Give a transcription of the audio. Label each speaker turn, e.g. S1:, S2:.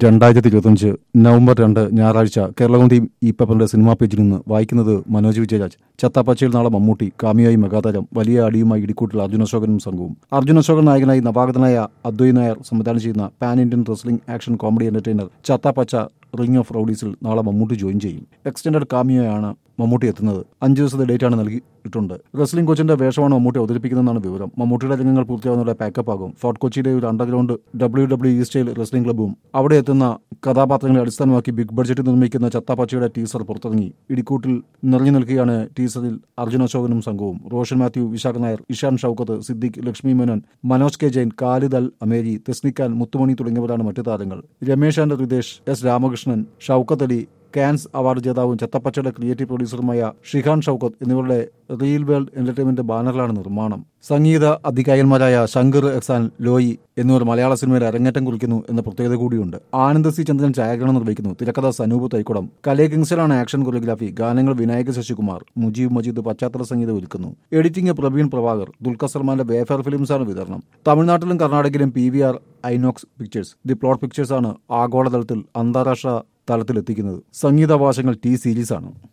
S1: രണ്ടായിരത്തി ഇരുപത്തഞ്ച് നവംബർ രണ്ട് ഞായറാഴ്ച കേരളകൗമുദി ഈ പേപ്പറിന്റെ സിനിമാ പേജിൽ നിന്ന് വായിക്കുന്നത് മനോജ് വിജയരാജ് ചത്താപ്പച്ചയിൽ നാളെ മമ്മൂട്ടി കാമിയായി മെഗാതാരം വലിയ അടിയുമായി ഇടിക്കൂട്ടിൽ അർജുന അശോകനും സംഘവും അർജുന അശോകൻ നായകനായി നവാഗതനായ അദ്വൈ നായർ സംവിധാനം ചെയ്യുന്ന pan Indian wrestling action comedy entertainer Chathapacha ring of റൌഡീസിൽ നാളെ മമ്മൂട്ടി ജോയിൻ ചെയ്യും എക്സ്റ്റൻഡഡ് കാമിയോയാണ് മമ്മൂട്ടി എത്തുന്നത് അഞ്ച് ദിവസത്തെ ഡേറ്റാണ് നൽകിയിട്ടുണ്ട് റെസ്ലിംഗ് കോച്ചിന്റെ വേഷമാണ് മമ്മൂട്ടി അവതരിപ്പിക്കുന്നതെന്നാണ് വിവരം മമ്മൂട്ടിയുടെ രംഗങ്ങൾ പൂർത്തിയാവുന്നതോടെ പാക്കപ്പ് ആകും ഫോർട്ട് കൊച്ചിയിലെ ഒരു underground W W E style wrestling ക്ലബ്ബും അവിടെ എത്തുന്ന കഥാപാത്രങ്ങളെ അടിസ്ഥാനമാക്കി ബിഗ് ബഡ്ജറ്റ് നിർമ്മിക്കുന്ന ചത്താപ്പച്ചയുടെ ടീസർ പുറത്തിറങ്ങി ഇടിക്കൂട്ടിൽ നിറഞ്ഞു നിൽക്കുകയാണ് ടീസറിൽ അർജുന അശോകനും സംഘവും Roshan Mathew Vishak Nair Ishaan Shoukath Siddique Lakshmi Menon Manoj K Jain Khalid Al Ameri Thesni Khan Muthumani തുടങ്ങിയവരാണ് മറ്റു താരങ്ങൾ Ramesh and Rithesh S Ramakrishnan Shoukath Ali Cannes award ജേതാവും ചത്തപ്പച്ചയുടെ ക്രിയേറ്റീവ് പ്രൊഡ്യൂസറുമായ ഷിഹാൻ ഷൌക്കത്ത് എന്നിവരുടെ റിയൽ വേൾഡ് എന്റർടൈൻമെന്റ് ബാനറിലാണ് നിർമ്മാണം സംഗീത അധികായന്മാരായ ശങ്കർ എക്സാൻ ലോയി എന്നിവർ മലയാള സിനിമയിൽ അരങ്ങേറ്റം കുറിക്കുന്നു എന്ന പ്രത്യേകത കൂടിയുണ്ട് ആനന്ദ് സി ചന്ദ്രൻ ഛായാഗ്രഹണം നിർവഹിക്കുന്നു തിരക്കഥ സനൂപ് തൈക്കുടം കലേ കിങ്സിലാണ് ആക്ഷൻ കൊറിയോഗ്രാഫി ഗാനങ്ങൾ വിനായക ശശികുമാർ മുജീബ് മജീദ് പശ്ചാത്തല സംഗീതം ഒരുക്കുന്നു എഡിറ്റിംഗ് പ്രവീൺ പ്രഭാകർ ദുൽഖർ സൽമാന്റെ വേഫർ ഫിലിംസാണ് വിതരണം തമിഴ്നാട്ടിലും കർണാടകയിലും P V R Inox pictures the plot പിക്ചേഴ്സാണ് ആഗോളതലത്തിൽ അന്താരാഷ്ട്ര തലത്തിലെത്തിക്കുന്നത് സംഗീതാവകാശങ്ങൾ ടി സീരീസാണ്